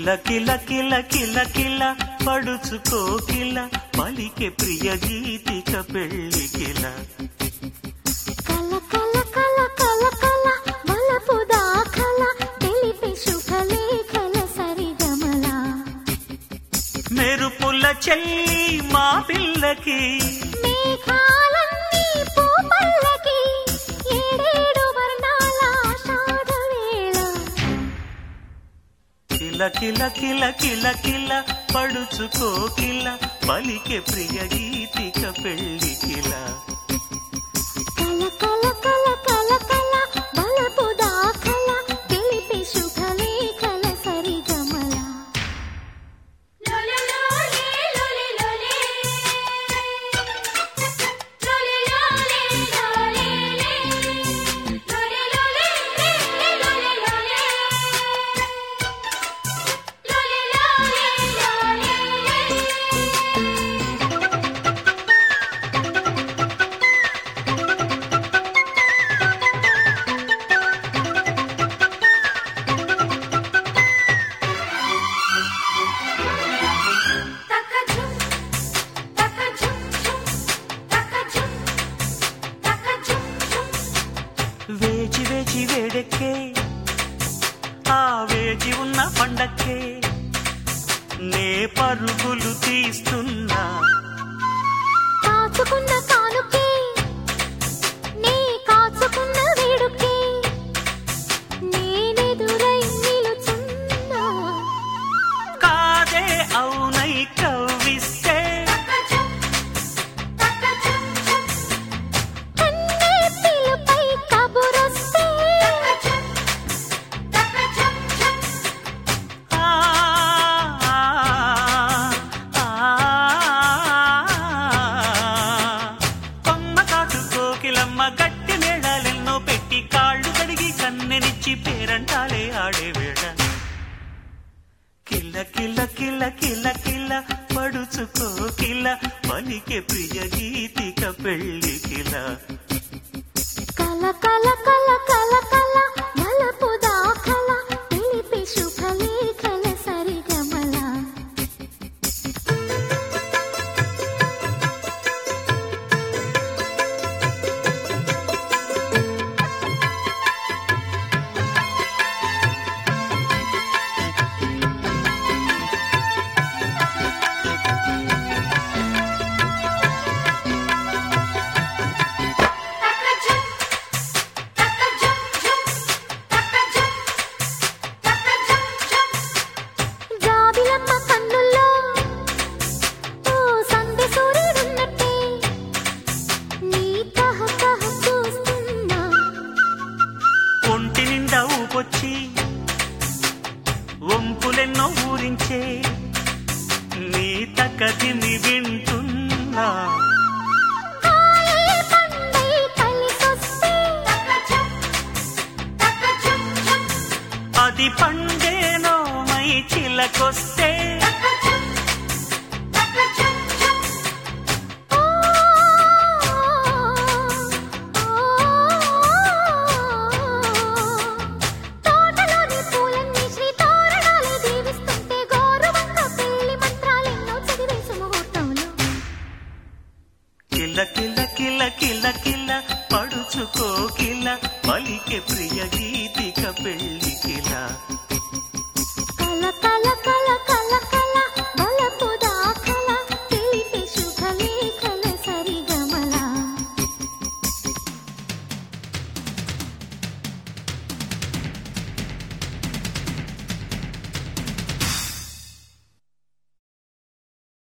కిల కిల కిల కిల కిల పడుచుకో కిల పలికే ప్రియ గీతిక పెళ్లి కిల కల కల కల కల కల వలపు దాఖల తెలిపి శుభలేఖల సరిగమల మెరుపుల చెల్లి మా పిల్లకి మేఘాలన్నీ పూపల్లకి ఏడేడు వర్ణాల ఆషాఢ వేళ కిల కిల కిల కిల కిల పడుచుకో కిల పలికే ప్రియ గీతిక పెళ్లి కిల కల కల కల కల కల వలపు దాఖల తెలిపి శుభలేఖల సరిగమల లోలే లోలే లోలే లోలే లోలే లోలే లోలే లోలే లోలే లోలే లోలే తకజుం తకజుం జుం తకజుం తకజుం జుం వేచి వేచి వేడెక్కే ఆ వేచి ఉన్న పండక్కే నే పరుగులు తీస్తున్నా కాచుకున్న కానుకే నీ కాచుకున్న వేడుకే నేనెదురై నిలుచున్నా కాదే అవునై కవ్విస్తే తకజుం తకజుం జుం కన్నే పిలుపై కబురొస్తే తకజుం జుం ఆ, ఆ, కొమ్మ కాటు కోకిలమ్మ గట్టి మేళాలెన్నో పెట్టి కాళ్ళు కడిగి కన్నెనిచ్చి పేరంటాలే ఆడే వేళ కిల్ల కిల్ల కిల్ల కిల్ల కిల్ల పడుచుకో కిల్ల పలికే ప్రియ గీతిక పెళ్లి కిల కల కల కల కల కల వలపు దాఖల తెలిపి శుభలేఖల సరిగమల తకజుం తకజుం జుం తకజుం తకజుం జుం జాబిలమ్మ కన్నుల్లో ఓ సందె సూర్యుడున్నట్టే నీ కహ కహ చూస్తున్నా ఒంటి నిండా ఊపొచ్చి వంపులెన్నో ఊరించే నీ తకదిమి వింటున్నా కాయే పండై కలిసొస్తే తకజుం తకజుం జుం అది పండేనో మై చిలకొస్తే తకజుం తకజుం జుం ఓ తోటలోని పూలన్నీ శ్రీ తోరణాలు దీవిస్తుంటే గోరువంక పెళ్లి మంత్రాలెన్నో చదివేసు ముహూర్తంలో కిల కిల కిల కిల కిల పడుచుకో కిల పలికే ప్రియ గీతిక పెళ్లి